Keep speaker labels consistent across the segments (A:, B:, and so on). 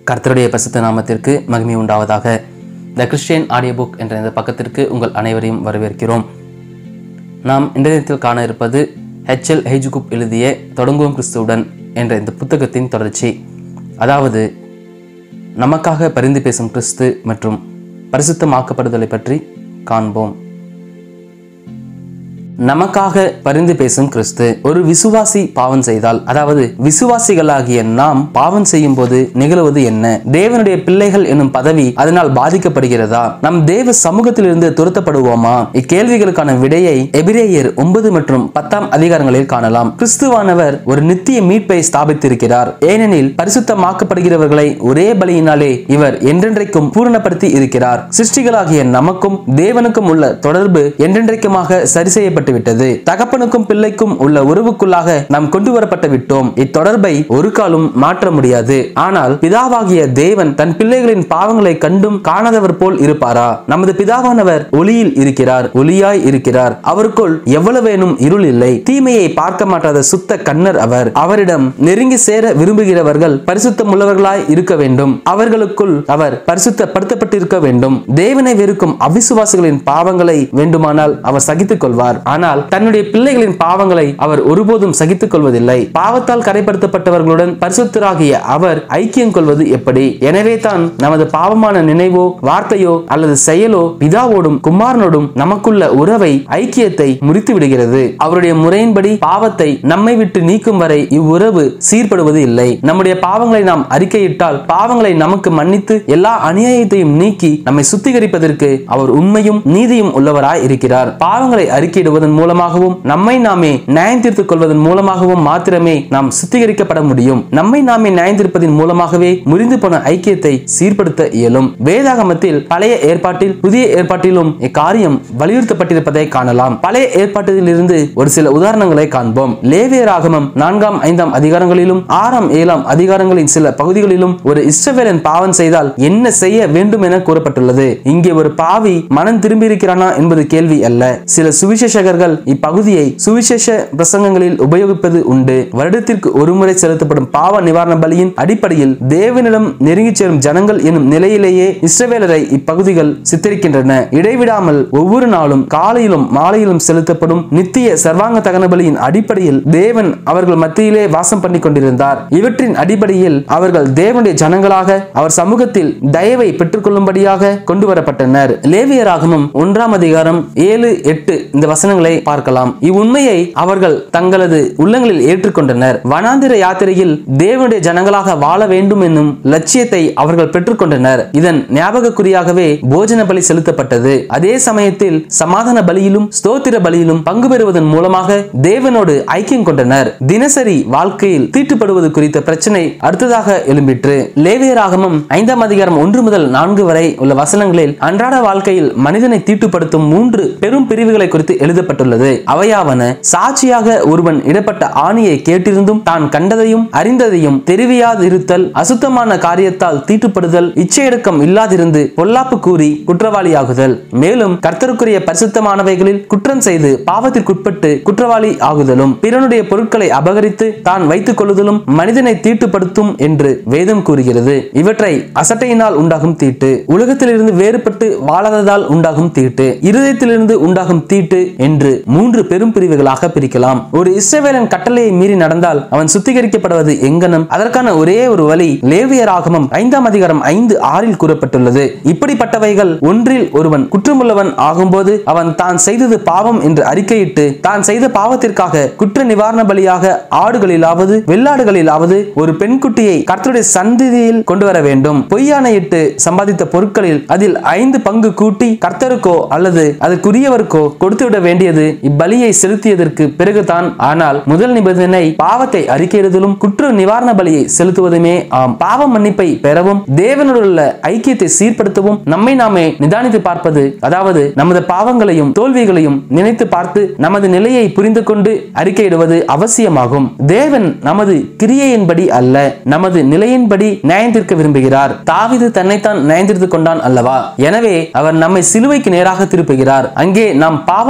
A: கர்த்தருடைய பரிசுத்த நாமத்திற்கு மகிமை உண்டாவதாக த கிறிஸ்டியன் ஆடியோ புக் என்ற இந்த பக்கத்திற்கு உங்கள் அனைவரையும் வரவேற்கிறோம் நாம் இந்த நேரத்தில் காண இருப்பது ஹெச்எல் ஹெய்ஜுகுப் எழுதிய தொடங்குவோம் கிறிஸ்துவுடன் என்ற இந்த புத்தகத்தின் தொடர்ச்சி அதாவது நமக்காக பரிந்து பேசும் கிறிஸ்து மற்றும் பரிசுத்தமாக்கப்படுதலை பற்றி காண்போம் நமக்காக பரிந்து பேசும் கிறிஸ்து ஒரு விசுவாசி பாவம் செய்தால் அதாவது விசுவாசிகளாகிய நாம் பாவம் செய்யும் போது நிகழ்வது என்ன தேவனுடைய பிள்ளைகள் என்னும் பதவி அதனால் பாதிக்கப்படுகிறதா நம் தேவ சமூகத்திலிருந்து துரத்தப்படுவோமா இக்கேள்விகளுக்கான விடையை எபிரேயர் ஒன்பது மற்றும் பத்தாம் அதிகாரங்களில் காணலாம் கிறிஸ்துவானவர் ஒரு நித்திய மீட்பை ஸ்தாபித்திருக்கிறார் ஏனெனில் பரிசுத்தமாக்கப்படுகிறவர்களை ஒரே பலியினாலே இவர் என்றென்றைக்கும் பூரணப்படுத்தி இருக்கிறார் சிருஷ்டிகளாகிய நமக்கும் தேவனுக்கும் உள்ள தொடர்பு என்றென்றைக்குமாக சரி செய்யப்பட்டு விட்டது தகப்பனுக்கும் பிள்ளைக்கும் உள்ள உறவுக்குள்ளாக நாம் கொண்டு வரப்பட்டு விட்டோம் இத்தொடர்பை ஒரு காலும் மாற்ற முடியாது ஆனால் பிதாவாகிய தேவன் தன் பிள்ளைகளின் பாவங்களை கண்டும் காணாதவர் போல் இருப்பாரா நமது பிதாவானவர் ஒளியில் இருக்கிறார் ஒளியாய் இருக்கிறார் அவருக்குள் எவ்வளவேனும் இருள் இல்லை தீமையை பார்க்க மாட்டாத சுத்த கண்ணர் அவர் அவரிடம் நெருங்கி சேர விரும்புகிறவர்கள் பரிசுத்தம் உள்ளவர்களாய் இருக்க வேண்டும் அவர்களுக்குள் அவர் பரிசுத்தப்படுத்தப்பட்டிருக்க வேண்டும் தேவனை வெறுக்கும் அவிசுவாசிகளின் பாவங்களை வேண்டுமானால் அவர் சகித்துக் கொள்வார் ஆனால் தன்னுடைய பிள்ளைகளின் பாவங்களை அவர் ஒருபோதும் சகித்துக் கொள்வதில்லை பாவத்தால் கரைப்படுத்தப்பட்டவர்களுடன் பரிசுத்தராகிய அவர் ஐக்கியம் கொள்வது எப்படி எனவே தான் நமது பாவமான நினைவோ வார்த்தையோ அல்லது செயலோ பிதாவோடும் குமாரனோடும் நமக்குள்ள உறவை ஐக்கியத்தை முறித்து விடுகிறது அவருடைய முறையின்படி பாவத்தை நம்மை விட்டு நீக்கும் வரை இவ்வுறவு சீர்படுவது இல்லை நம்முடைய பாவங்களை நாம் அறிக்கையிட்டால் பாவங்களை நமக்கு மன்னித்து எல்லா அநியாயத்தையும் நீக்கி நம்மை சுத்திகரிப்பதற்கு அவர் உண்மையும் நீதியும் உள்ளவராய் இருக்கிறார் பாவங்களை அறிக்கையிடுவதன் மூலமாகவும் நம்மை நாமே நியாயம் தீர்த்துக் கொள்வதன் மூலமாகவும் மாத்திரமே நாம் சுத்திகரிக்கப்பட முடியும் நம்மை நாமே நியாயம் தீர்ப்பதன் மூலமாகவே முறிந்து போன ஐக்கியத்தை சீர்படுத்த இயலும் வேதாகமத்தில் பழைய ஏற்பாட்டில் புதிய ஏற்பாட்டிலும் இக்காரியம் வலியுறுத்தப்பட்டிருப்பதை காணலாம் பழைய ஏற்பாட்டில் இருந்து ஒரு சில உதாரணங்களை காண்போம் லேவியராகமம் நான்காம் ஐந்தாம் அதிகாரங்களிலும் ஆறாம் ஏழாம் அதிகாரங்களின் சில பகுதிகளிலும் ஒரு இஸ்ரவேலன் பாவம் செய்தால் என்ன செய்ய வேண்டும் என கூறப்பட்டுள்ளது இங்கே ஒரு பாவி மனம் திரும்பியிருக்கிறானா என்பது கேள்வி அல்ல சில சுவிசேஷகர்கள் இப்பகுதியை சுவிசேஷ பிரசங்கங்களில் உபயோகிப்பது உண்டு வருடத்திற்கு ஒருமுறை செலுத்தப்படும் பாவ நிவாரண பலியின் அடிப்படையில் தேவனிடம் நெருங்கி சேரும் ஜனங்கள் எனும் நிலையிலேயே இஸ்ரவேலரை இப்பகுதிகள் சித்தரிக்கின்றன இடைவிடாமல் ஒவ்வொரு நாளும் காலையிலும் மாலையிலும் செலுத்தப்படும் நித்திய சர்வாங்க தகன பலியின் அடிப்படையில் தேவன் அவர்கள் மத்தியிலே வாசம் பண்ணி கொண்டிருந்தார் இவற்றின் அடிப்படையில் அவர்கள் தேவனுடைய ஜனங்களாக அவர் சமூகத்தில் தயவை பெற்றுக்கொள்ளும்படியாக கொண்டு வரப்பட்டனர் லேவியராகமும் ஒன்றாம் அதிகாரம் ஏழு எட்டு இந்த வசனங்களை பார்க்கலாம் இவ்வுண்மையை அவர்கள் தங்களது உள்ளங்களில் ஏற்றுக்கொண்டனர் வனாந்திர யாத்திரையில் தேவனுடைய ஜனங்களாக வாழ வேண்டும் என்னும் லட்சியத்தை அவர்கள் பெற்றுக்கொண்டனர் இதன் ஞாபகக்குறியாகவே போஜன பலி செலுத்தப்பட்டது அதே சமயத்தில் சமாதான பலியிலும் ஸ்தோத்திர பலியிலும் பங்கு பெறுவதன் மூலமாக தேவனோடு ஐக்கியம் கொண்டனர் தினசரி வாழ்க்கையில் தீட்டுப்படுவது குறித்த பிரச்சனை அடுத்ததாக எழும்பிற்று லேவியராகமம் ஐந்தாம் அதிகாரம் ஒன்று முதல் நான்கு வரை உள்ள வசனங்களில் அன்றாட வாழ்க்கையில் மனிதனை தீட்டுப்படுத்தும் மூன்று பெரும் பிரிவுகளை குறித்து எழுதப்பட்டுள்ளது அவையாவன சாட்சியாக ஒருவன் இடப்பட்ட ஆணியை கேட்டிருந்தும் தான் கண்டதையும் அறிந்ததையும் தெரிவியாதிருத்தல் அசுத்தமான காரியத்தால் தீட்டுப்படுதல் இச்சையடக்கம் இல்லாதிருந்து பொல்லாப்பு கூறி குற்றவாளியாகுதல் மேலும் கர்த்தருக்குரிய பரிசுத்தமானவைகளில் குற்றம் செய்து பாவத்திற்குட்பட்டு குற்றவாளி ஆகுதலும் பிறனுடைய பொருட்களை அபகரித்து தான் வைத்துக் கொள்ளுதலும் மனிதனை தீட்டுப்படுத்தும் என்று வேதம் கூறுகிறது இவற்றை அசட்டையினால் உண்டாகும் தீட்டு உலகத்திலிருந்து வேறுபட்டு வாழாததால் உண்டாகும் தீட்டு இருதயத்திலிருந்து உண்டாகும் தீட்டு என்று மூன்று பெரும் பிரிவுகளாக பிரிக்கலாம் ஒரு இஸ்ரவேலன் கட்டளையை மீறி நடந்தால் அவன் சுத்திகரிக்கப்படுவது எங்கனம் அதற்கான ஒரே ஒரு வழி லேவியராகமம் ஐந்தாம் அதிகாரம் ஐந்து ஆறில் கூறப்பட்டுள்ளது இப்படிப்பட்டவைகள் ஒன்றில் ஒருவன் குற்றமுள்ளவன் ஆகும்போது அவன் தான் செய்தது பாவம் என்று அறிக்கையிட்டு தான் செய்த பாவத்திற்காக குற்ற நிவாரண பலியாக ஆடுகளிலாவது வெள்ளாடுகளிலாவது ஒரு பெண் குட்டியை கர்த்தருடைய சந்ததியில் கொண்டு வர வேண்டும் பொய்யானையிட்டு சம்பாதித்த பொருட்களில் அதில் ஐந்து பங்கு கூட்டி கர்த்தருக்கோ அல்லது அதற்குரியவருக்கோ கொடுத்துவிட வேண்டியது இப்பலியை செலுத்தியதற்கு பிறகுதான் ஆனால் முதல் நிபந்தனை பாவத்தை அறிக்கையிடுதலும் குற்ற நிவாரண பலியை செலுத்துவதுமே ஆம் பாவ மன்னிப்பை பெறவும் தேவனுள்ள ஐக்கியத்தை சீர்படுத்தவும் நம்மை நாமே நிதானித்து பார்ப்பது அதாவது நமது பாவங்களையும் தோல்விகளையும் நினைத்து பார்த்து நமது நிலையை புரிந்து கொண்டு அறிக்கையிடுவது அவசியமாகும் தேவன் நமது கிரியையின்படி அல்ல நமது நிலையின்படி நியாயந்திருக்க விரும்புகிறார் தாவிது தன்னைத்தான் நியாயந்திருத்துக் கொண்டான் அல்லவா எனவே அவர் நம்மை சிலுவைக்கு நேராக திருப்புகிறார் அங்கே நாம் பாவம் என்றால்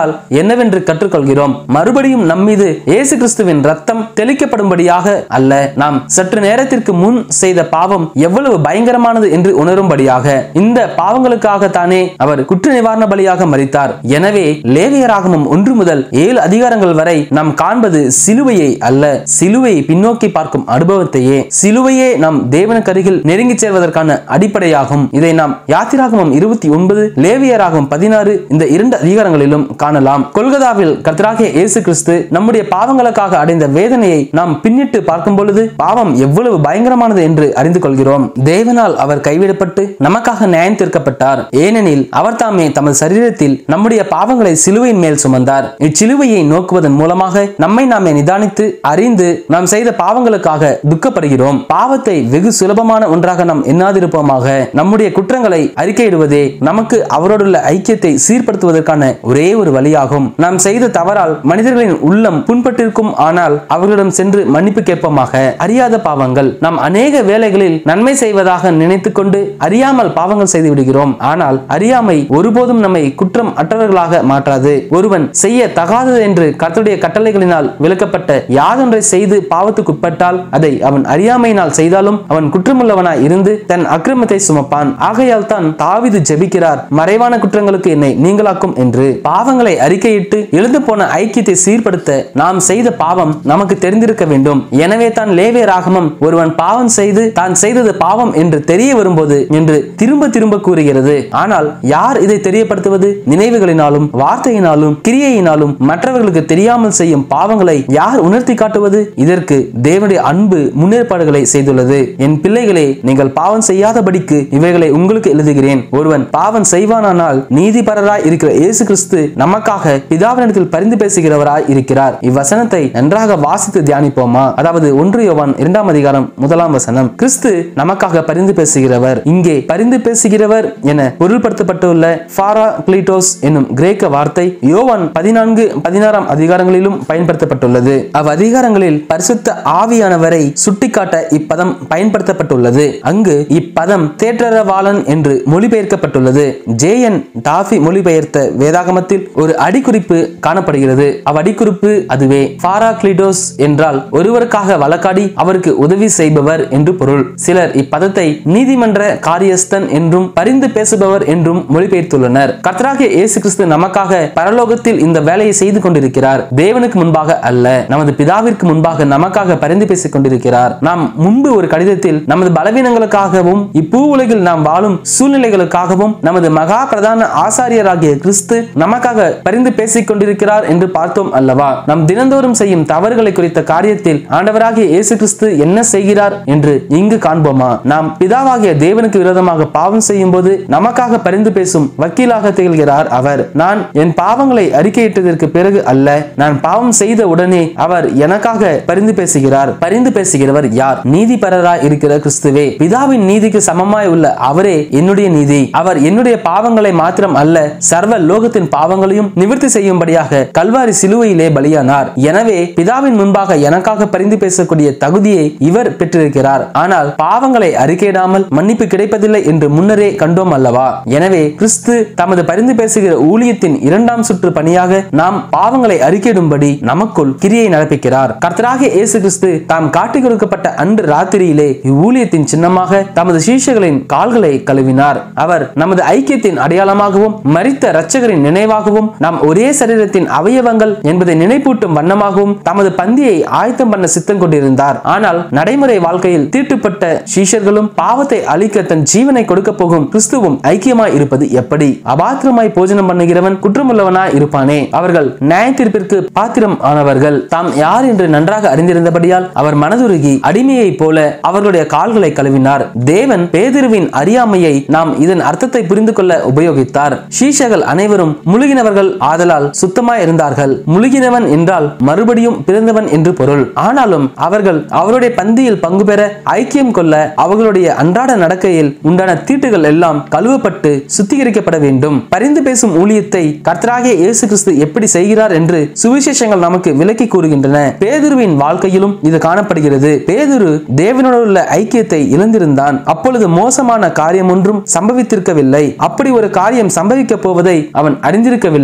A: என்றால் என்னவென்று கற்றுக்கொள்கிறோம் மறுபடியும் நம்மீது இயேசு கிறிஸ்துவின் ரத்தம் தெளிக்கப்படும்படியாக அல்ல நாம் சற்று நேரத்திற்கு முன் செய்த பாவம் எவ்வளவு பயங்கரமானது என்று உணரும்படியாக இந்த பாவங்களுக்காக தானே அவர் குற்ற நிவாரண பலியாக மறித்தார் எனவே லேவியராகமம் ஒன்று முதல் ஏழு அதிகாரங்கள் வரை நாம் காண்பது சிலுவையை அல்ல சிலுவையை பின்னோக்கி பார்க்கும் அனுபவத்தையே சிலுவையே நாம் தேவனுக்கு அருகில் நெருங்கி சேர்வதற்கான அடிப்படையாகும் இதை நாம் யாத்திராகமம் இருபத்தி ஒன்பது லேவியராகும் பதினாறு இந்த இரண்டு அதிகாரங்களிலும் காணலாம் கொல்கதாவில் கர்த்தராகிய இயேசு கிறிஸ்து நம்முடைய பாவங்களுக்காக அடைந்த வேதனையை நாம் பின்னிட்டு பார்க்கும் பொழுது பாவம் எவ்வளவு பயங்கரமானது என்று அறிந்து கொள்கிறோம் தேவனால் அவர் கைவிடப்பட்டு நமக்காக நியாயம் தீர்க்கப்பட்டார் ஏனெனில் அவர் தாமே தமது சரீரத்தில் நம்முடைய பாவங்களை சிலுவையின் மேல் சுமந்தார் இச்சிலுவையை நோக்குவதன் மூலமாக நம்மை நாமே நிதானித்து அறிந்து நாம் செய்த பாவங்களுக்காக துக்கப்படுகிறோம் பாவத்தை வெகு சுலபமான ஒன்றாக நாம் எண்ணாதிருப்போமாக நம்முடைய குற்றங்களை அறிக்கையிடுவதே நமக்கு அவரோடுள்ள ஐக்கியத்தை சீர்படுத்துவதற்கான ஒரே ஒரு வழியாகும் நாம் செய்த தவறால் மனிதர்களின் உள்ளம் புண்பட்டிருக்கும் ஆனால் அவர்களிடம் சென்று மன்னிப்பு கேட்போமாக அறியாத பாவங்கள் நாம் அநேக வேளைகளில் நன்மை செய்வதாக நினைத்துக் கொண்டு அறியாமல் பாவங்கள் செய்து விடுகிறோம் ஆனால் அறியாமை ஒருபோதும் நம்மை குற்றம் அற்றவர்களாக மாற்றாது ஒருவன் செய்ய தகாதது என்று கர்த்தருடைய கட்டளைகளினால் விளக்கப்பட்ட யாதொன்றை செய்து பாவத்துக்குட்பட்டால் அதை அவன் அறியாமையினால் செய்தாலும் அவன் குற்றமுள்ளவனாய் இருந்து தன் அக்கிரமத்தை சுமப்பான் ஆகையால் தான் தாவிது ஜெபிக்கிறார் மறைவான குற்றங்களுக்கு என்னை நீங்களாக்கும் என்று பாவங்களை அறிக்கையிட்டு எழுந்து போன ஐக்கியத்தை சீர்படுத்த நாம் செய்த பாவம் நமக்கு தெரிந்திருக்க வேண்டும் எனவே தான் லேவே ராகமம் ஒருவன் பாவம் செய்து தான் செய்தது பாவம் என்று தெரிய வரும்போது என்று திரும்ப திரும்ப கூறுகிறது ஆனால் யார் இதை தெரியப்படுத்துவது நினைவுகளினாலும் வார்த்தையினாலும் கிரியையினாலும் மற்றவர்களுக்கு தெரியாமல் செய்யும் பாவங்களை யார் உணர்த்தி காட்டுவது இதற்கு தேவனுடைய அன்பு முன்னேற்பாடுகளை செய்துள்ளது என் பிள்ளைகளே நீங்கள் பாவம் செய்யாதபடிக்கு இவைகளை உங்களுக்கு எழுதுகிறேன் ஒருவன் பாவம் செய்வானானால் நீதிபரராய் இருக்கிற இயேசு கிறிஸ்து நமக்காக பிதாவினிடத்தில் பரிந்து பேசுகிறவராய் இருக்கிறார் இவ்வசனத்தை நன்றாக வாசித்து தியானிப்போமா அதாவது ஒன்று யோவான் இரண்டாம் அதிகாரம் முதலாம் வசனம் கிறிஸ்து நமக்காக பரிந்து பேசுகிறவர் இங்கே பரிந்து பேசுகிறவர் என பொருள்படுத்தப்பட்டுள்ள ஃபாரா கிளீட்டோஸ் என்னும் கிரேக்க வார்த்தை யோவான் பதினான்கு பதினாறாம் அதிகாரங்களிலும் பயன்படுத்தப்பட்டுள்ளது அவ் அதிகாரங்களில் பரிசுத்த ஆவியானவரை சுட்டிக்காட்ட இப்பதம் பயன்படுத்தப்பட்டுள்ளது அங்கு இப்பதம் தேற்றரவாளன் என்று மொழிபெயர்க்கப்பட்டுள்ளது ஜே என் டாஃபி மொழிபெயர்த்த வேதாகமத்தில் ஒரு அடிக்குறிப்பு காணப்படுகிறது அவ் அடிக்குறிப்பு அதுவே பாராக்ளிடோஸ் என்றால் ஒருவருக்காக வழக்காடி அவருக்கு உதவி செய்பவர் என்று பொருள் சிலர் இப்பதத்தை நீதிமன்ற காரியஸ்தன் என்றும் பரிந்து பேசுபவர் என்றும் மொழிபெயர்த்துள்ளனர் கர்த்தராகிய இயேசு கிறிஸ்து நமக்காக பரலோகத்தில் இந்த வேலையை செய்து கொண்டிருக்கிறார் தேவனுக்கு முன்பாக அல்ல நமது பிதாவிற்கு முன்பாக நமக்காக பரிந்து பேசிக் கொண்டிருக்கிறார் நாம் முன்பு ஒரு கடிதத்தில் நமது பலவீனங்களுக்காகவும் இப்பூ உலகில் நாம் வாழும் சூழ்நிலைகளுக்காகவும் நமது மகா பிரதான ஆசாரியராகிய கிறிஸ்து நமக்காக பரிந்து பேசிக் கொண்டிருக்கிறார் என்று பார்த்தோம் அல்லவா நம் தினந்தோறும் செய்யும் தவறுகளை குறித்த காரியத்தில் ஆண்டவராகிய இயேசு கிறிஸ்து என்ன செய்கிறார் என்று இங்கு காண்போமா நாம் பிதாவாகிய தேவனுக்கு விரோதமாக பாவம் செய்யும் போது நமக்காக பரிந்து பேசும் வக்கீலாக திகழ்கிறார் அவர் நான் என் பாவங்களை அறிக்கையிட்டதற்கு பிறகு அல்ல நான் பாவம் செய்த உடனே அவர் எனக்காக பரிந்து பேசுகிறார் பரிந்து பேசுகிறவர் யார் நீதிபரராய் இருக்கிற கிறிஸ்துவே பிதாவின் நீதிக்கு சமமாய் உள்ள அவரே என்னுடைய நீதி அவர் என்னுடைய பாவங்களை மாத்திரம் அல்ல சர்வ லோகத்தின் பாவங்களையும் நிவர்த்தி செய்யும்படியாக கல்வாரி சிலுவையிலே பலியானார் எனவே பிதாவின் முன்பாக எனக்காக பரிந்து பேசக்கூடிய தகுதியை இவர் பெற்றிருக்கிறார் ஆனால் பாவங்களை அறிக்கையிடாமல் மன்னிப்பு கிடைப்பதில்லை என்று முன்னரே கண்டோம் அல்லவா எனவே கிறிஸ்து தமது பரிந்து பேசுகிற ஊழியத்தின் இரண்டாம் சுற்று பணியாக நாம் பாவங்களை அறிக்கையிடும்படி நமக்குள் கிரியை நடப்பிக்கிறார் கர்த்தராகிய இயேசு கிறிஸ்து தாம் காட்டிக் கொடுக்கப்பட்ட அன்று ராத்திரியிலே இவ்வூழியத்தின் சின்னமாக தமது சீஷர்களின் கால்களை கழுவினார் அவர் நமது ஐக்கியத்தின் அடையாளமாகவும் மரித்த இரட்சகரின் நினைவாகவும் நாம் ஒரே சரீரத்தின் அவயவங்கள் என்பதை நினைப்பூட்டும் வண்ணமாகவும் தமது பந்தியை ஆயத்தம் பண்ண சித்தம் கொண்டிருந்தார் ஆனால் நடைமுறை வாழ்க்கையில் தீட்டுப்பட்ட சீஷர்களும் பாவத்தை அழிக்க தன் ஜீவனை கொடுக்க போகும் கிறிஸ்துவும் ஐக்கியமாய் இருப்பது எப்படி அபாத்திரமாய் போஜனம் பண்ணுகிறவன் குற்றமுள்ளவனாய் இருப்பானே அவர்கள் நியாய தீர்ப்பிற்கு பாத்திரம் ஆனவர்கள் தாம் யார் என்று நன்றாக அறிந்திருந்தபடியால் அவர் மனதுருகி அடிமையைப் போல அவர்களுடைய கால்களை கழுவினார் தேவன் பேதிருவின் அறியாமையை நாம் இதன் அர்த்தத்தை புரிந்து கொள்ள உபயோகித்தார் சீஷர்கள் அனைவரும் முழுகினவர்கள் ஆதலால் சுத்தமாய் இருந்தார்கள் முழுகினவன் என்றால் மறுபடியும் பிறந்தவன் என்று பொருள் ஆனாலும் அவர்கள் அவருடைய பந்தியில் பங்கு பெற ஐக்கியம் கொள்ள அவர்களுடைய அன்றாட நடக்கையில் உண்டான தீட்டுகள் எல்லாம் கழுவப்பட்டு சுத்திகரிக்கப்பட வேண்டும் பரிந்து பேசும் ஊழியத்தை கர்த்தராகிய இயேசு கிறிஸ்து எப்படி செய்கிறார் என்று சுவிசேஷங்கள் நமக்கு விளக்கி கூறுகின்றன பேதுருவின் வாழ்க்கையிலும் இது காணப்படுகிறது பேதுரு தேவனோடு உள்ள ஐக்கியத்தை இழந்திருந்தான் அப்பொழுது மோசமான காரியம் ஒன்றும் சம்பவித்திருக்கவில்லை அப்படி ஒரு காரியம் சம்பவிக்க போவதை அவன் அறிந்திருக்கவில்லை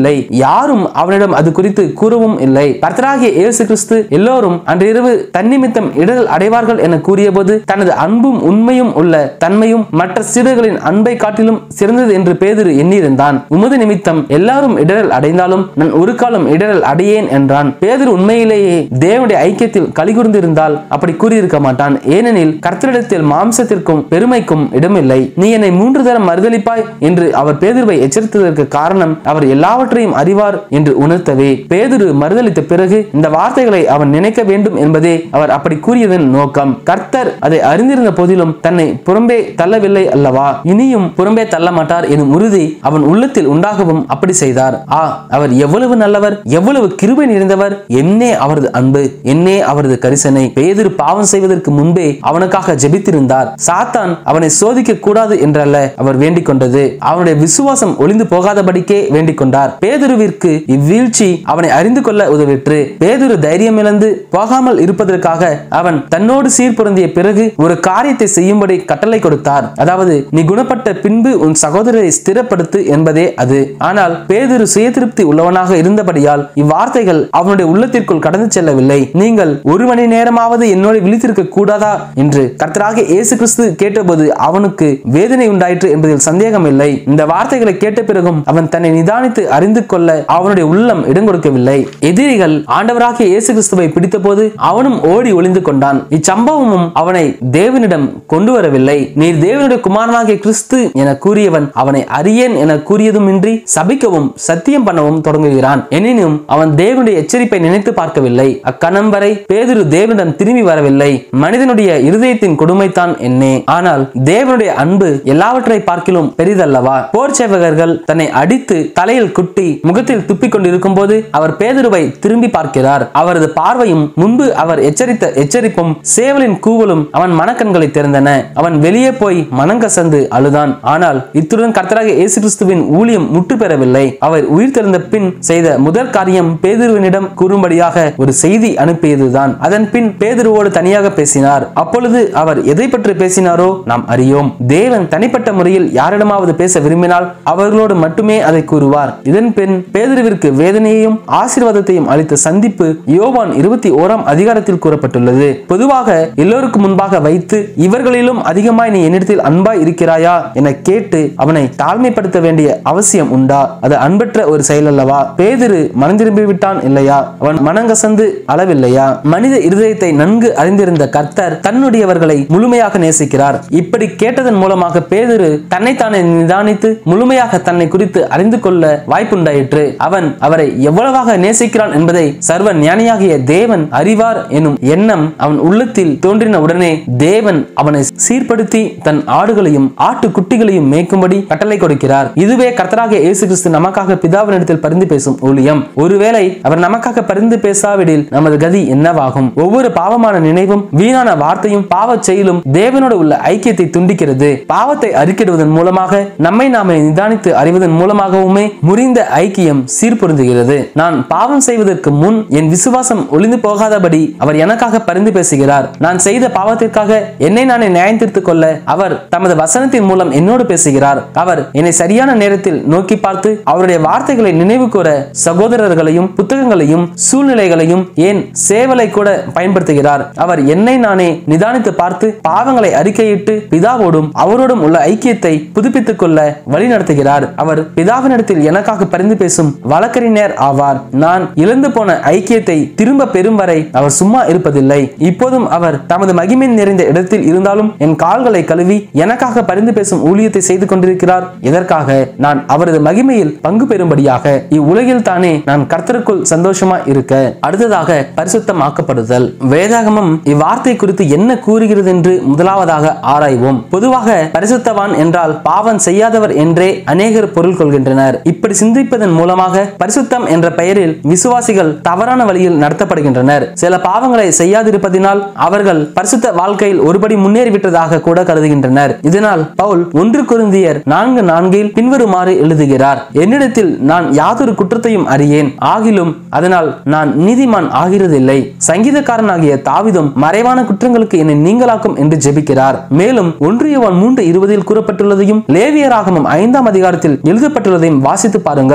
A: இல்லை யாரும் அவனிடம் அது குறித்து கூறவும் இல்லை கர்த்தராகிய இயேசு கிறிஸ்து எல்லோரும் அன்றிரவு தன்னிமித்தம் இடரல் அடைவார்கள் என கூறியபோது தனது அன்பும் உண்மையும் உள்ள தன்மையும் மற்ற சீடர்களின் அன்பை காட்டிலும் சிறந்தது என்று பேதுரு எண்ணியிருந்தான் உமது நிமித்தம் எல்லாரும் இடரல் அடைந்தாலும் நான் ஒரு காலம் இடரல் அடையேன் என்றான் பேதுரு உண்மையிலேயே தேவனுடைய ஐக்கியத்தில் கலிகூர்ந்திருந்தால் அப்படி கூறியிருக்க மாட்டான் ஏனெனில் கர்த்தரிடத்தில் மாம்சத்திற்கும் பெருமைக்கும் இடமில்லை நீ என்னை மூன்று தரம் மறுதளிப்பாய் என்று அவர் பேதுருவை எச்சரித்ததற்கு காரணம் அவர் எல்லாவற்றையும் அறிவார் என்று உணர்த்தவே பேதுரு மறுதளித்த பிறகு இந்த வார்த்தைகளை அவன் நினைக்க வேண்டும் என்பதே அவர் அப்படி கூறியதன் நோக்கம் கர்த்தர் அதை அறிந்திருந்த போதிலும் தன்னை புறம்பே தள்ளவில்லை அல்லவா இனியும் புறம்பே தள்ள மாட்டார் எனும் உறுதி அவன் உள்ளத்தில் உண்டாகவும் அப்படி செய்தார் ஆ அவர் எவ்வளவு நல்லவர் எவ்வளவு கிருபை நிறைந்தவர் என்னே அவரது அன்பு என்னே அவரது கரிசனை பேதுரு பாவம் செய்வதற்கு முன்பே அவனுக்காக ஜெபித்திருந்தார் சாத்தான் அவனை சோதிக்க கூடாது என்றல்ல அவர் வேண்டிக் கொண்டது அவனுடைய விசுவாசம் ஒளிந்து போகாதபடிக்கே வேண்டிக் கொண்டார் பேதுருவிற்கு இவ்வீழ்ச்சி அவனை அறிந்து கொள்ள உதவிற்று பேதுரு தைரியம் இழந்து போகாமல் இருப்பதற்காக அவன் தன்னோடு சீர்பொருந்திய பிறகு ஒரு காரியத்தை செய்யும்படி கட்டளை கொடுத்தார் அதாவது நீ குணப்பட்ட பின்பு உன் சகோதரரை ஸ்திரப்படுத்து என்பதே அது ஆனால் பேதுரு சுயதிருப்தி உள்ளவனாக இருந்தபடியால் இவ்வார்த்தைகள் அவனுடைய உள்ளத்திற்குள் கடந்து செல்லவில்லை நீங்கள் ஒரு மணி நேரமாவது என்னோடு விழித்திருக்க கூடாதா என்று கர்த்தராக இயேசு கிறிஸ்து கேட்டபோது அவனுக்கு வேதனை உண்டாயிற்று என்பதில் சந்தேகம் இல்லை இந்த வார்த்தைகளை கேட்ட பிறகும் அவன் தன்னை நிதானித்து அறிந்து கொள்ள அவனுடைய உள்ளம் இடம் கொடுக்கவில்லை எதிரிகள் ஆண்டவராகிய இயேசு கிறிஸ்துவை பிடித்தபோது அவனும் ஓடி ஒளிந்து கொண்டான் இச்சம்பவமும் அவனை தேவனிடம் கொண்டு வரவில்லை நீர் தேவனுடைய குமாரனாகிய கிறிஸ்து என கூறியவன் அவனை அறியேன் என கூறியதுமின்றி சபிக்கவும் சத்தியம் பண்ணவும் தொடங்குகிறான் எனினும் அவன் தேவனுடைய எச்சரிப்பை நினைத்து பார்க்கவில்லை அக்கணம் வரை பேதுரு தேவனிடம் திரும்பி வரவில்லை மனிதனுடைய இருதயத்தின் கொடுமைத்தான் என்னே ஆனால் தேவனுடைய அன்பு எல்லாவற்றை பார்க்கிலும் பெரிதல்லவா போர் சேவகர்கள் தன்னை அடித்து தலையில் குட்டி முகத்தில் துப்பிக் கொண்டிருக்கும் போது அவர் பேதுருவை திரும்பி பார்க்கிறார் அவரது பார்வையும் முன்பு அவர் எச்சரித்த எச்சரிப்பும் சேவலின் கூவலும் அவன் மனக்கண்களை திறந்தன அவன் வெளியே போய் மனங்கசந்து அழுதான் ஆனால் இத்துடன் கர்த்தராக இயேசு கிறிஸ்துவின் ஊழியம் முற்று பெறவில்லை அவர் உயிர் தெழுந்த பின் செய்த முதற் காரியம் பேதுருவினிடம் கூறும்படியாக ஒரு செய்தி அனுப்பியதுதான் அதன் பின் பேதுருவோடு தனியாக பேசினார் அப்பொழுது அவர் எதை பற்றி பேசினாரோ நாம் அறியோம் தேவன் தனிப்பட்ட முறையில் யாரிடமாவது பேச விரும்பினால் அவர்களோடு மட்டுமே அதை கூறுவார் இதன் பின் பேதுருவிற்கு வேதனையையும் ஆசீர்வாதத்தையும் அளித்த சந்திப்பு யோவான் இருபத்தி ஓராம் அதிகாரத்தில் கூறப்பட்டுள்ளது பொதுவாக எல்லோருக்கும் முன்பாக வைத்து இவர்களிலும் அதிகமாய் நீ என்னிடத்தில் அன்பாய் இருக்கிறாயா என கேட்டு அவனை தாழ்மைப்படுத்த வேண்டிய அவசியம் உண்டா அது அன்பற்ற ஒரு செயல் அல்லவா பேதிரு மனம் திரும்பி விட்டான் இல்லையா அவன் மனங்கசந்து அளவில்லையா மனித இருதயத்தை நன்கு அறிந்திருந்த கர்த்தர் தன்னுடையவர்களை முழுமையாக நேசிக்கிறார் இப்படி கேட்டதன் மூலமாக பேதிரு தன்னைத்தானே நிதானித்து முழுமையாக தன்னை குறித்து அறிந்து கொள்ள வாய்ப்புண்டாயிற்று அவன் அவரை எவ்வளவாக நேசிக்கிறான் என்பதை சர்வ ஞானியாகிய தேவன் அறிவார் எனும் எண்ணம் அவன் உள்ளத்தில் தோன்றின உடனே தேவன் அவனை சீர்படுத்தி தன் ஆடுகளையும் ஆட்டு குட்டிகளையும் மேய்க்கும்படி கட்டளை கொடுக்கிறார் இதுவே கர்த்தராகிய இயேசு கிறிஸ்து நமக்காக பிதாவினிடத்தில் பரிந்து பேசும் ஊழியம் ஒருவேளை அவர் நமக்காக பரிந்து பேசாவிடில் நமது கதி என்னவாகும் ஒவ்வொரு பாவமான நினைவும் வீணான வார்த்தையும் பாவச் செயலும் தேவனோடு உள்ள ஐக்கியத்தை துண்டிக்கிறது பாவத்தை அறிக்கிடுவதன் மூலமாக நம்மை நாமே நிதானித்து அறிவதன் மூலமாகவுமே முறிந்த ஐக்கியம் சீர்பொருந்துகிறது நான் பாவம் செய்வதற்கு முன் என் விசுவாசம் ஒளிந்து போகாதபடி அவர் எனக்காக பரிந்து பேசுகிறார் நான் செய்த பாவத்திற்காக என்னை நானே நியாயம் தீர்த்துக் கொள்ள அவர் தமது வசனத்தின் மூலம் என்னோடு பேசுகிறார் அவர் என்னை சரியான நேரத்தில் நோக்கி பார்த்து அவருடைய வார்த்தைகளை நினைவு கூற சகோதரர்களையும் புத்தகங்களையும் சூழ்நிலைகளையும் ஏன் சேவலை கூட பயன்படுத்துகிறார் அவர் என்னை நானே நிதானித்து பார்த்து பாவங்களை அறிக்கையிட்டு பிதாவோடும் அவரோடும் உள்ள ஐக்கியத்தை புதுப்பித்துக் கொள்ள வழி நடத்துகிறார் அவர் பிதாவினிடத்தில் எனக்காக பரிந்து பேசும் வழக்கறிஞர் ஆவார் நான் இழந்து போன ஐக்கியத்தை திரும்ப பெறும் வரை அவர் சும்மா இருப்பதில்லை இப்போதும் அவர் தமது மகிமை நிறைந்த இடத்தில் இருந்தாலும் என் கால்களை கழுவி எனக்காக பரிந்து பேசும் ஊழியத்தை செய்து கொண்டிருக்கிறார் எதற்காக நான் அவரது மகிமையில் பங்கு பெறும்படியாக இவ்வுலகில் தானே நான் கர்த்தருக்குள் சந்தோஷமா இருக்க அடுத்ததாக பரிசுத்தமாக்கப்படுதல் வேதாகமம் இவ்வார்த்தை குறித்து என்ன கூறுகிறது என்று முதலாவதாக ஆராய்வோம் பொதுவாக பரிசுத்தவான் என்றால் பாவம் செய்யாதவர் என்றே அநேகர் பொருள் கொள்கின்றனர் இப்படி சிந்திப்பதன் மூலமாக பரிசுத்தம் என்ற பெயரில் விசுவாசிகள் தவறான வழியில் நடத்தப்படுகின்றனர் சில பாவங்களை செய்யாதிருப்பதினால் அவர்கள் பரிசுத்த வாழ்க்கையில் ஒருபடி முன்னேறிவிட்டதாக கூட கருதுகின்றனர் இதனால் பவுல் ஒன்று குருந்தியர் நான்கு நான்கில் பின்வருமாறு எழுதுகிறார் என்னிடத்தில் நான் யாதொரு குற்றத்தையும் அறியேன் ஆகிலும் அதனால் நான் நீதிமான் ஆகிறதில்லை சங்கீதக்காரனாகிய தாவிதும் மறைவான குற்றங்களுக்கு என்னை நீங்களாக்கும் என்று ஜெபிக்கிறார் மேலும் ஒன்றியவன் மூன்று இருபதில் கூறப்பட்டுள்ளதையும் லேவியராகமும் ஐந்தாம் அதிகாரத்தில் எழுதப்பட்டுள்ளதையும் வாசித்து பாருங்கள்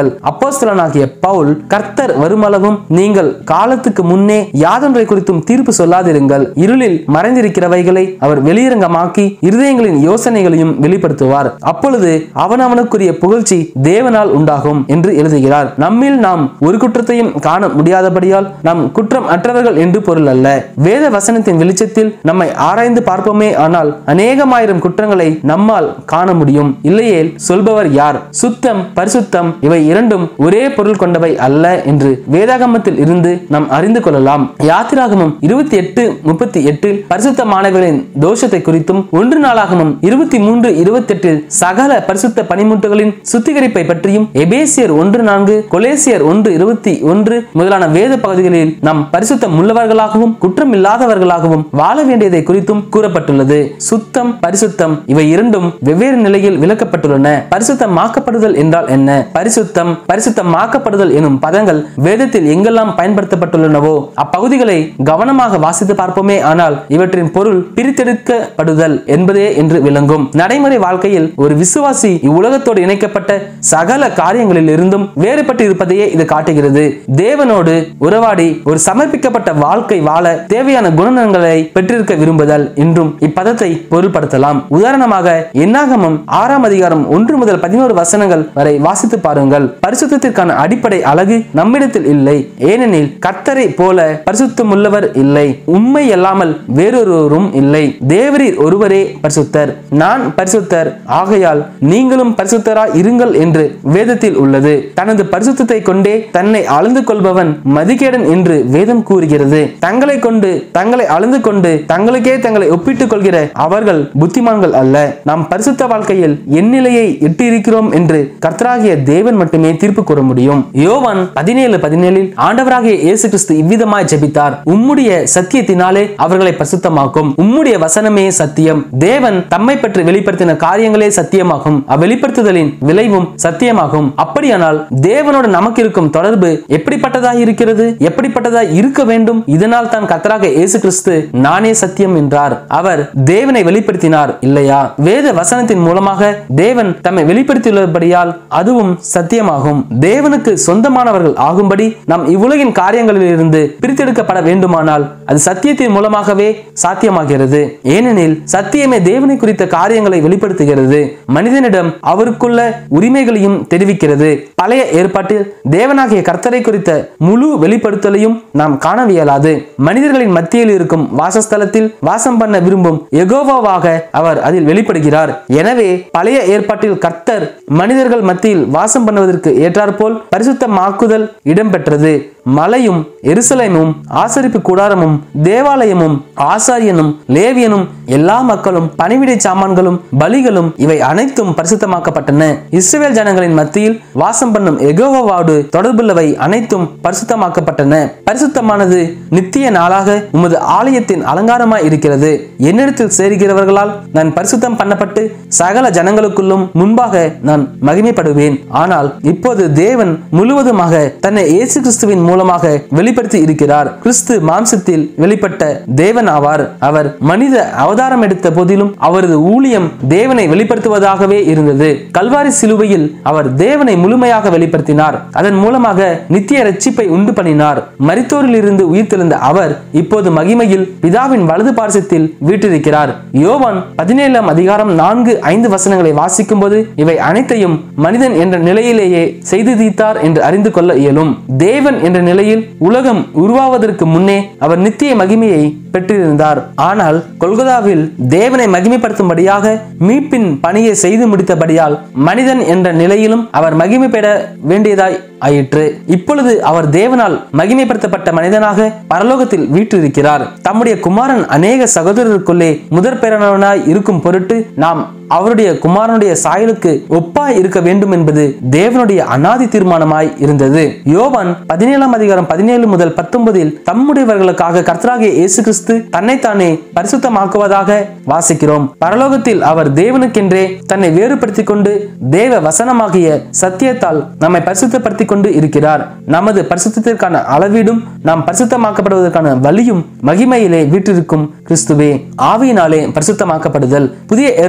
A: கொள்ளுங்கள் அப்போஸ்தலனாகிய பவுல் கர்த்தர் வருமளவும் நீங்கள் காலத்துக்கு முன்னே யாதொன்றை குறித்தும் தீர்ப்பு சொல்லாதிருங்கள் இருளில் மறைந்திருக்கிறவைகளை அவர் வெளியரங்கமாக்கி இருதயங்களின் யோசனைகளையும் வெளிப்படுத்துவார் அப்பொழுது அவனவனுக்குரிய புகழ்ச்சி தேவனால் உண்டாகும் என்று எழுதுகிறார் நம்மில் நாம் ஒரு குற்றத்தையும் காண முடியாதபடியால் நாம் குற்றம் அற்றவர்கள் என்று பொருள் அல்ல வேத வசனத்தின் வெளிச்சத்தில் நம்மை ஆராய்ந்து பார்ப்போமே ஆனால் அநேகமாயிரம் குற்றங்களை நம்மால் காண முடியும் இல்லையேல் சொல்பவர் யார் சுத்தம் பரிசுத்தம் இவை இரண்டும் ஒரே பொருள் கொண்டவை அல்ல என்று வேதாகமத்தில் இருந்து நாம் அறிந்து கொள்ளலாம் யாத்திராகமம் இருபத்தி எட்டு முப்பத்தி எட்டில் பரிசுத்தமானவர்களின் தோஷத்தை குறித்தும் ஒன்று நாளாகமம் இருபத்தி மூன்று இருபத்தி எட்டில் சகல பரிசுத்த பனிமுட்டுகளின் சுத்திகரிப்பை பற்றியும் எபேசியர் ஒன்று நான்கு கொலேசியர் ஒன்று இருபத்தி ஒன்று முதலான வேத பகுதிகளில் நாம் பரிசுத்தம் உள்ளவர்களாகவும் குற்றம் இல்லாதவர்களாகவும் வாழ வேண்டியதை குறித்தும் கூறப்பட்டுள்ளது சுத்தம் பரிசுத்தம் இவை இரண்டும் வெவ்வேறு நிலையில் விளக்கப்பட்டுள்ளன பரிசுத்தமாக்கப்படுதல் என்றால் என்ன பரிசுத்தம் பரிசுத்தமாக்கப்படுதல் எனும் பதங்கள் வேதத்தில் எங்கெல்லாம் பயன்படுத்தப்பட்டுள்ளனவோ அப்பகுதிகளை கவனமாக வாசித்து பார்ப்போமே ஆனால் இவற்றின் பொருள் பிரித்தெடுக்கப்படுதல் என்பதே என்று விளங்கும் நடைமுறை வாழ்க்கையில் ஒரு விசுவாசி இவ்வுலகத்தோடு இணைக்கப்பட்ட சகல காரியங்களில் இருந்தும் வேறுபட்டு இருப்பதையே இது காட்டுகிறது தேவனோடு உறவாடி ஒரு சமர்ப்பிக்கப்பட்ட வாழ்க்கை வாழ தேவையான குணநலன்களை பெற்றிருக்க விரும்புதல் என்றும் இப்பதத்தை பொருள்படுத்தலாம் உதாரணமாக என்னாகமம் ஆறாம் அதிகாரம் ஒன்று முதல் பதினோரு வசனங்கள் வரை வாசித்து பாருங்கள் பரிசுத்தத்திற்கான அடிப்படை அழகு நம்மிடத்தில் இல்லை ஏனெனில் கர்த்தரை போல பரிசுத்தம் உள்ளவர் இல்லை உண்மை அல்லாமல் வேறொருவரும் இல்லை தேவரீர் ஒருவரே பரிசுத்தர் நான் பரிசுத்தர் ஆகையால் நீங்களும் பரிசுத்தரா இருங்கள் என்று வேதத்தில் உள்ளது தனது பரிசுத்தத்தை கொண்டே தன்னை அளந்து கொள்பவன் மதிகேடன் என்று வேதம் கூறுகிறது தங்களை கொண்டு தங்களை அளந்து கொண்டு தங்களுக்கே தங்களை ஒப்பிட்டுக் கொள்கிற அவர்கள் புத்திமான்கள் அல்ல நாம் பரிசுத்த வாழ்க்கையில் எந்நிலையை எட்டியிருக்கிறோம் என்று கர்த்தராகிய தேவன் மட்டுமே தீர்ப்பு கூற முடியும் யோவான் பதினேழு பதினேழில் ஆண்டவராகிய இயேசு கிறிஸ்து இவ்விதமாய் ஜெபித்தார் உம்முடைய சத்தியத்தினாலே அவர்களை பரிசுத்தமாக்கும் உம்முடைய வசனமே சத்தியம் தேவன் தம்மை பற்றி வெளிப்படுத்தின காரியங்களே சத்தியமாகும் அவ்வெளிப்படுத்துதலின் விளைவும் சத்தியமாகும் அப்படியானால் தேவனோடு நமக்கு இருக்கும் தொடர்பு எப்படிப்பட்டதாய் இருக்கிறது எப்படிப்பட்டதாய் இருக்க வேண்டும் இதனால் தான் கத்தராக இயேசு கிறிஸ்து நானே சத்தியம் என்றார் அவர் தேவனை வெளிப்படுத்தினார் இல்லையா வேத வசனத்தின் மூலமாக தேவன் தம்மை வெளிப்படுத்தியுள்ளபடியால் அதுவும் சத்தியமாகும் தேவனுக்கு சொந்தமானவர்கள் ஆகும்படி நாம் இவ்வுலகின் காரியங்களில் இருந்து பிரித்தெடுக்கப்பட வேண்டுமானால் அது சத்தியத்தின் மூலமாகவே சாத்தியமாகிறது ஏனெனில் சத்தியமே தேவனை குறித்த காரியங்களை வெளிப்படுத்துகிறது மனிதனிடம் அவருக்குள்ள உரிமைகளையும் தெரிவிக்கிறது பழைய ஏற்பாட்டில் தேவனாகிய கர்த்தரை குறித்த முழு வெளிப்படுத்தலையும் நாம் காணவியலாது மனிதர்களின் மத்தியில் இருக்கும் வாசஸ்தலத்தில் வாசம் பண்ண விரும்பும் எகோவாவாக அவர் அதில் வெளிப்படுகிறார் எனவே பழைய ஏற்பாட்டில் கர்த்தர் மனிதர்கள் மத்தியில் வாசம் பண்ணுவதற்கு ஏற்றாற்போல் பரிசுத்தமாக்குதல் இடம்பெற்றது மலையும் எருசலேமும் ஆசரிப்பு கூடாரமும் தேவாலயமும் ஆசாரியனும் லேவியனும் எல்லா மக்களும் பணிவிடை சாமான்களும் பலிகளும் இவை அனைத்தும் பரிசுத்தமாக்கப்பட்டன இஸ்ரவேல் ஜனங்களின் மத்தியில் வாசம் பண்ணும் எகோவாவோடு தொடர்புள்ளவை அனைத்தும் பரிசுத்தமாக்கப்பட்டன பரிசுத்தமானது நித்திய நாளாக உமது ஆலயத்தின் அலங்காரமாய் இருக்கிறது என்னிடத்தில் சேர்கிறவர்களால் நான் பரிசுத்தம் பண்ணப்பட்டு சகல ஜனங்களுக்குள்ளும் முன்பாக நான் மகிமைப்படுவேன் ஆனால் இப்போது தேவன் முழுவதுமாக தன்னை இயேசு கிறிஸ்துவின் மூலமாக வெளிப்படுத்தி இருக்கிறார் கிறிஸ்து மாம்சத்தில் வெளிப்பட்ட தேவன் ஆவார் அவர் மனித அவதாரம் எடுத்த போதிலும் அவரது ஊழியம் தேவனை வெளிப்படுத்துவதாகவே இருந்தது கல்வாரி சிலுவையில் அவர் தேவனை முழுமையாக வெளிப்படுத்தினார் அதன் மூலமாக நித்திய ரட்சிப்பை உண்டு பண்ணினார் மரித்தோரில் இருந்து உயிர்த்தெழுந்த அவர் இப்போது மகிமையில் பிதாவின் வலது பார்சத்தில் வீற்றிருக்கிறார் யோவான் பதினேழாம் அதிகாரம் நான்கு ஐந்து வசனங்களை வாசிக்கும் போது இவை அனைத்தையும் மனிதன் என்ற நிலையிலேயே செய்து தீர்த்தார் என்று அறிந்து கொள்ள இயலும் தேவன் என்ற நிலையில் உலகம் உருவாவதற்கு முன்னே அவர் நித்திய மகிமையை பெற்றிருந்தார் ஆனால் கொல்கதாவில் தேவனை மகிமைப்படுத்தும்படியாக மீட்பின் பணியை செய்து முடித்தபடியால் மனிதன் என்ற நிலையிலும் அவர் மகிமை பெற வேண்டியதாய் ஆயிற்று இப்பொழுது அவர் தேவனால் மகிமைப்படுத்தப்பட்ட மனிதனாக பரலோகத்தில் வீற்றிருக்கிறார் தம்முடைய குமாரன் அநேக சகோதரருக்குள்ளே முதற் பேரனவனாய் இருக்கும் பொருட்டு நாம் அவருடைய குமாரனுடைய சாயலுக்கு ஒப்பாய் இருக்க வேண்டும் என்பது தேவனுடைய அனாதி தீர்மானமாய் இருந்தது யோவான் பதினேழாம் அதிகாரம் பதினேழு முதல் பத்தொன்பதில் தம்முடையவர்களுக்காக கர்த்தராகிய இயேசு கிறிஸ்து தன்னைத்தானே பரிசுத்தமாக்குவதாக வாசிக்கிறோம் பரலோகத்தில் அவர் தேவனுக்கென்றே தன்னை வேறுபடுத்திக் கொண்டு தேவ வசனமாகிய சத்தியத்தால் நம்மை பரிசுத்தப்படுத்திக் கொண்டு இருக்கிறார் நமது பரிசுத்தத்திற்கான அளவீடும் நாம் பரிசுத்தமாக்கப்படுவதற்கான வழியும் மகிமையிலே வீற்றிருக்கும் கிறிஸ்துவே ஆவியினாலே பரிசுத்தமாக்கப்படுதல் புதிய ஏற்பாட்டில்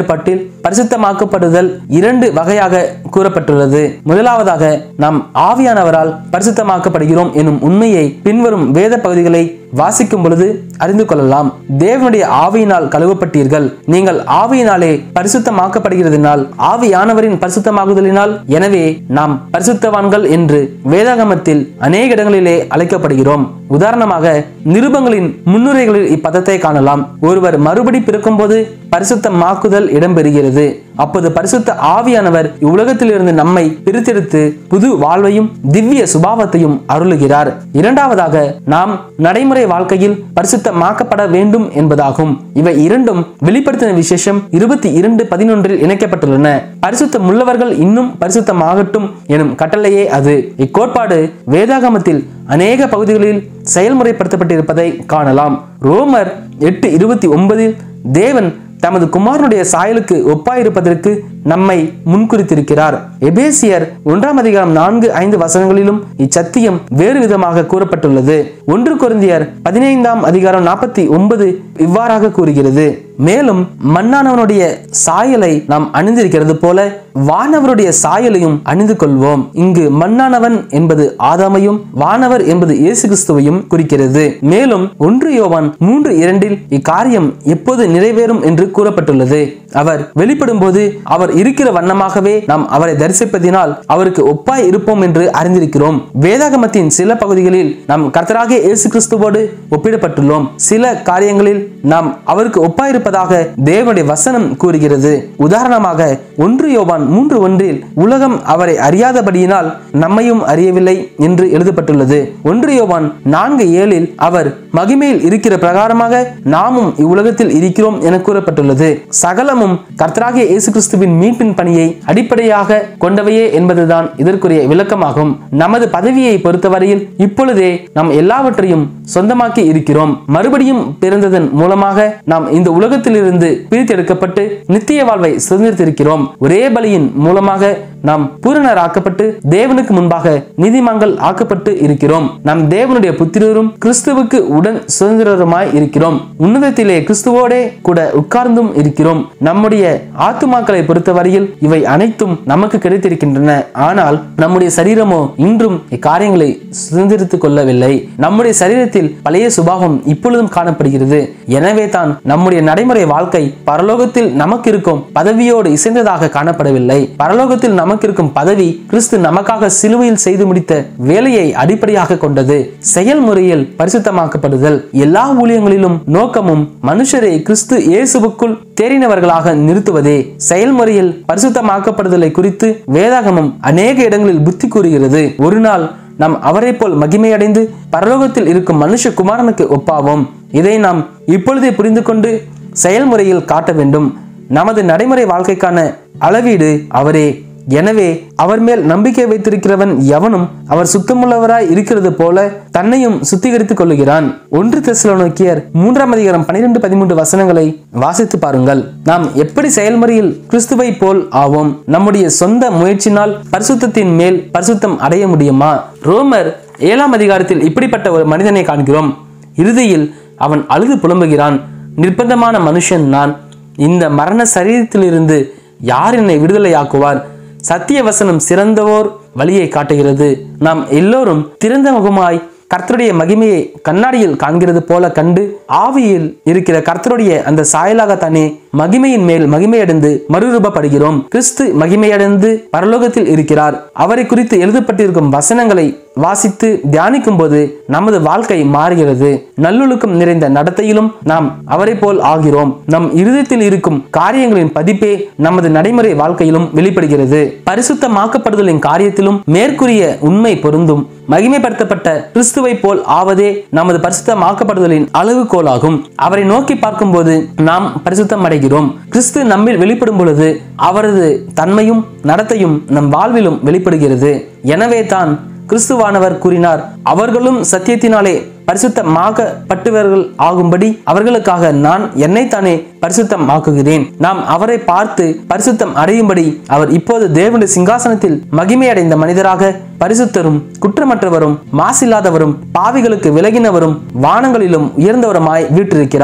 A: பரிசுத்தமாக்கப்படுதல் இரண்டு வகையாக கூறப்பட்டுள்ளது முதலாவதாக நாம் ஆவியானவரால் பரிசுத்தமாக்கப்படுகிறோம் எனும் உண்மையை பின்வரும் வேத பகுதிகளை வாசிக்கும் பொழுது அறிந்து கொள்ளலாம் தேவனுடைய ஆவியினால் கழுவப்பட்டீர்கள் நீங்கள் ஆவியினாலே பரிசுத்தமாக்கப்படுகிறதுனால் ஆவியானவரின் பரிசுத்தமாகுதலினால் எனவே நாம் பரிசுத்தவான்கள் என்று வேதாகமத்தில் அநேக இடங்களிலே அழைக்கப்படுகிறோம் உதாரணமாக நிருபங்களின் முன்னுரைகளில் இப்பதத்தை காணலாம் ஒருவர் மறுபடி பிறக்கும்போது பரிசுத்தமாக்குதல் இடம்பெறுகிறது அப்போது பரிசுத்த ஆவியானவர் இவ்வுலகத்திலிருந்து நம்மை பிரித்தெடுத்து புது வாழ்வையும் திவ்ய சுபாவத்தையும் அருளுகிறார் இரண்டாவதாக நாம் நடைமுறை வாழ்க்கையில் பரிசுத்தமாக்கப்பட வேண்டும் என்பதாகும் இவை இரண்டும் வெளிப்படுத்தின விசேஷம் இருபத்தி இரண்டு பதினொன்றில் இணைக்கப்பட்டுள்ளன பரிசுத்தம் உள்ளவர்கள் இன்னும் பரிசுத்தமாகட்டும் எனும் கட்டளையே அது இக்கோட்பாடு வேதாகமத்தில் அநேக பகுதிகளில் செயல்முறைப்படுத்தப்பட்டிருப்பதை காணலாம் ரோமர் எட்டு இருபத்தி ஒன்பதில் தேவன் தமது குமாரனுடைய சாயலுக்கு ஒப்பாயிருப்பதற்கு நம்மை முன்குறித்திருக்கிறார் எபேசியர் ஒன்றாம் அதிகாரம் நான்கு ஐந்து வசனங்களிலும் இச்சத்தியம் வேறு விதமாக கூறப்பட்டுள்ளது ஒன்று கொரிந்தியர் பதினைந்தாம் அதிகாரம் நாற்பத்தி ஒன்பது இவ்வாறாக கூறுகிறது மேலும் மண்ணானவனுடைய சாயலை நாம் அணிந்திருக்கிறது போல வானவருடைய சாயலையும் அணிந்து கொள்வோம் இங்கு மண்ணானவன் என்பது ஆதாமையும் வானவர் என்பது இயேசு கிறிஸ்துவையும் குறிக்கிறது மேலும் ஒன்று யோவான் மூன்று இரண்டில் இக்காரியம் எப்போது நிறைவேறும் என்று கூறப்பட்டுள்ளது அவர் வெளிப்படும் போது அவர் இருக்கிற வண்ணமாகவே நாம் அவரை தரிசிப்பதினால் அவருக்கு ஒப்பாய் இருப்போம் என்று அறிந்திருக்கிறோம் வேதாகமத்தின் சில பகுதிகளில் நாம் கர்த்தராகிய இயேசு கிறிஸ்துவோடு ஒப்பிடப்பட்டுள்ளோம் சில காரியங்களில் நாம் அவருக்கு ஒப்பாயிருப்பதாக தேவனுடைய வசனம் கூறுகிறது உதாரணமாக ஒன்று யோவான் மூன்று ஒன்றில் உலகம் அவரை அறியாதபடியினால் நம்மையும் அறியவில்லை என்று எழுதப்பட்டுள்ளது ஒன்று யோவான் நான்கு ஏழில் அவர் மகிமையில் இருக்கிற பிரகாரமாக நாமும் இவ்வுலகத்தில் இருக்கிறோம் என கூறப்பட்டுள்ளது சகலமும் கர்த்தராகிய இயேசு கிறிஸ்துவின் மீட்பின் பணியை அடிப்படையாக கொண்டவையே என்பதுதான் இதற்குரிய விளக்கமாகும் நமது பதவியை பொறுத்தவரையில் இப்பொழுதே நாம் எல்லாவற்றையும் சொந்தமாக்கி இருக்கிறோம் மறுபடியும் பிறந்ததன் மூலமாக நாம் இந்த உலகத்திலிருந்து பிரித்தெடுக்கப்பட்டு நித்திய வாழ்வை சுதந்திரித்திருக்கிறோம் ஒரே பலியின் மூலமாக நாம் பூரணராக்கப்பட்டு தேவனுக்கு முன்பாக நீதிமான்கள் ஆக்கப்பட்டு இருக்கிறோம் நாம் தேவனுடைய புத்திரரும் கிறிஸ்துவுக்கு உடன் சுதந்திரருமாய் இருக்கிறோம் உன்னதத்திலே கிறிஸ்துவோடே கூட உட்கார்ந்தும் இருக்கிறோம் நம்முடைய ஆத்துமாக்களை பொறுத்தவரையில் இவை அனைத்தும் நமக்கு கிடைத்திருக்கின்றன ஆனால் நம்முடைய சரீரமோ இன்றும் இக்காரியங்களை சுதந்திரித்துக் கொள்ளவில்லை நம்முடைய சரீரத்தில் பழைய சுபாவம் இப்பொழுதும் காணப்படுகிறது எனவே தான் நம்முடைய நடைமுறை வாழ்க்கை பரலோகத்தில் நமக்கு இருக்கும் பதவியோடு இசைந்ததாக காணப்படவில்லை பரலோகத்தில் நமக்கு இருக்கும் பதவி கிறிஸ்து நமக்காக சிலுவையில் செய்து முடித்த வேலையை அடிப்படையாக கொண்டது செயல்முறையில் பரிசுத்தமாக்கப்படுதல் எல்லா ஊழியங்களிலும் நோக்கமும் மனுஷரை கிறிஸ்து இயேசுவுக்குள் தேறினவர்களாக நிறுத்துவதே செயல்முறையில் பரிசுத்தமாக்கப்படுதலை குறித்து வேதாகமம் அநேக இடங்களில் புத்தி கூறுகிறது ஒரு நாள் நாம் அவரை போல் மகிமையடைந்து பரலோகத்தில் இருக்கும் மனுஷ குமாரனுக்கு ஒப்பாவோம் இதை நாம் இப்பொழுதே புரிந்து கொண்டு செயல்முறையில் காட்ட வேண்டும் நமது நடைமுறை வாழ்க்கைக்கான அளவீடு அவரே எனவே அவர் மேல் நம்பிக்கை வைத்திருக்கிறவன் எவனும் அவர் சுத்தமுள்ளவராய் இருக்கிறது போல தன்னையும் சுத்திகரித்துக் கொள்ளுகிறான் ஒன்று தெசலோனிக்கியர் மூன்றாம் அதிகாரம் பனிரெண்டு பதிமூன்று வசனங்களை வாசித்து பாருங்கள் நாம் எப்படி செயல்முறையில் கிறிஸ்துவை போல் ஆவோம் நம்முடைய சொந்த முயற்சினால் பரிசுத்தத்தின் மேல் பரிசுத்தம் அடைய முடியுமா ரோமர் ஏழாம் அதிகாரத்தில் இப்படிப்பட்ட ஒரு மனிதனை காண்கிறோம் இறுதியில் அவன் அழுது புலம்புகிறான் நிர்பந்தமான மனுஷன் நான் இந்த மரண சரீரத்திலிருந்து யார் என்னை விடுதலையாக்குவார் சத்திய வசனம் சிறந்தவோர் வழியை காட்டுகிறது நாம் எல்லோரும் திறந்த முகமாய் கர்த்தருடைய மகிமையை கண்ணாடியில் காண்கிறது போல கண்டு ஆவியில் இருக்கிற கர்த்தருடைய அந்த சாயலாகத்தானே மகிமையின் மேல் மகிமையடைந்து மறுரூபப்படுகிறோம் கிறிஸ்து மகிமையடைந்து பரலோகத்தில் இருக்கிறார் அவரை குறித்து எழுதப்பட்டிருக்கும் வசனங்களை வாசித்து தியானிக்கும் போது நமது வாழ்க்கை மாறுகிறது நல்லொழுக்கம் நிறைந்த நடத்தையிலும் நாம் அவரை போல் ஆகிறோம் நம் இருதயத்தில் இருக்கும் காரியங்களின் பதிப்பே நமது நடைமுறை வாழ்க்கையிலும் வெளிப்படுகிறது பரிசுத்தமாக்கப்படுதலின் காரியத்திலும் மேற்கூறிய உண்மை பொருந்தும் மகிமைப்படுத்தப்பட்ட கிறிஸ்துவை போல் ஆவதே நமது பரிசுத்தமாக்கப்படுதலின் அளவுகோலாகும் அவரை நோக்கி பார்க்கும்போது நாம் பரிசுத்தம் அடைகிறோம் கிறிஸ்து நம்மில் வெளிப்படும் பொழுது அவரது தன்மையும் நடத்தையும் நம் வாழ்விலும் வெளிப்படுகிறது எனவே தான் கிறிஸ்துவானவர் கூறினார் அவர்களும் சத்தியத்தினாலே பரிசுத்தமாக்கப்பட்டவர்கள் ஆகும்படி அவர்களுக்காக நான் என்னைத்தானே பரிசுத்தமாக்குகிறேன் நாம் அவரை பார்த்து பரிசுத்தம் அடையும்படி அவர் இப்போது தேவனுடைய சிங்காசனத்தில் மகிமையடைந்த மனிதராக பரிசுத்தரும் குற்றமற்றவரும் மாசில்லாதவரும் பாவிகளுக்கு விலகினவரும் வானங்களிலும் உயர்ந்தவருமாய் வீற்றிருக்கிறார்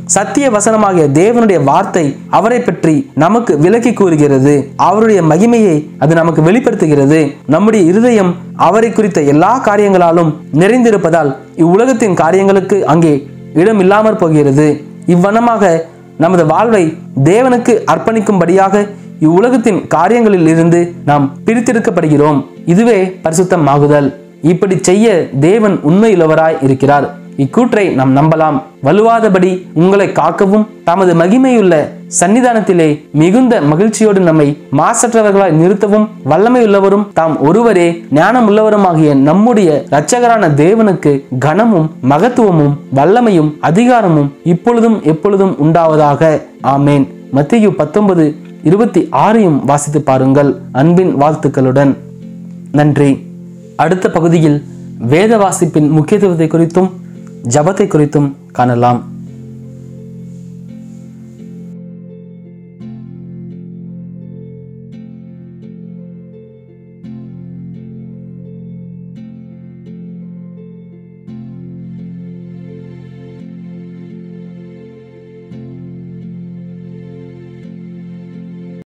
A: சத்திய வசனமாகிய தேவனுடைய வார்த்தை அவரை பற்றி நமக்கு விளக்கி கூறுகிறது அவருடைய மகிமையை அது நமக்கு வெளிப்படுத்துகிறது நம்முடைய இருதயம் அவரை குறித்த எல்லா காரியங்களாலும் நிறைந்திருப்பதால் இவ்வுலகத்தின் காரியங்களுக்கு அங்கே இடம் இல்லாமற் போகிறது இவ்வண்ணமாக நமது வாழ்வை தேவனுக்கு அர்ப்பணிக்கும்படியாக இவ்வுலகத்தின் காரியங்களில் இருந்து நாம் பிரித்தெடுக்கப்படுகிறோம் இதுவே பரிசுத்தமாகுதல் இப்படி செய்ய தேவன் உண்மையுள்ளவராய் இருக்கிறார் இக்கூற்றை நாம் நம்பலாம் வலுவாதபடி உங்களை காக்கவும் தமது மகிமையுள்ள சன்னிதானத்திலே மிகுந்த மகிழ்ச்சியோடு நம்மை மாசற்றவர்களாய் நிறுத்தவும் வல்லமையுள்ளவரும் தாம் ஒருவரே ஞானமுள்ளவருமாகிய நம்முடைய இரட்சகரான தேவனுக்கு கனமும் மகத்துவமும் வல்லமையும் அதிகாரமும் இப்பொழுதும் எப்பொழுதும் உண்டாவதாக ஆமேன் மத்தியு பத்தொன்பது இருபத்தி ஆறையும் வாசித்து பாருங்கள் அன்பின் வாழ்த்துக்களுடன் நன்றி அடுத்த பகுதியில் வேத வாசிப்பின் முக்கியத்துவத்தை குறித்தும் ஜபத்தை குறித்தும் காணலாம்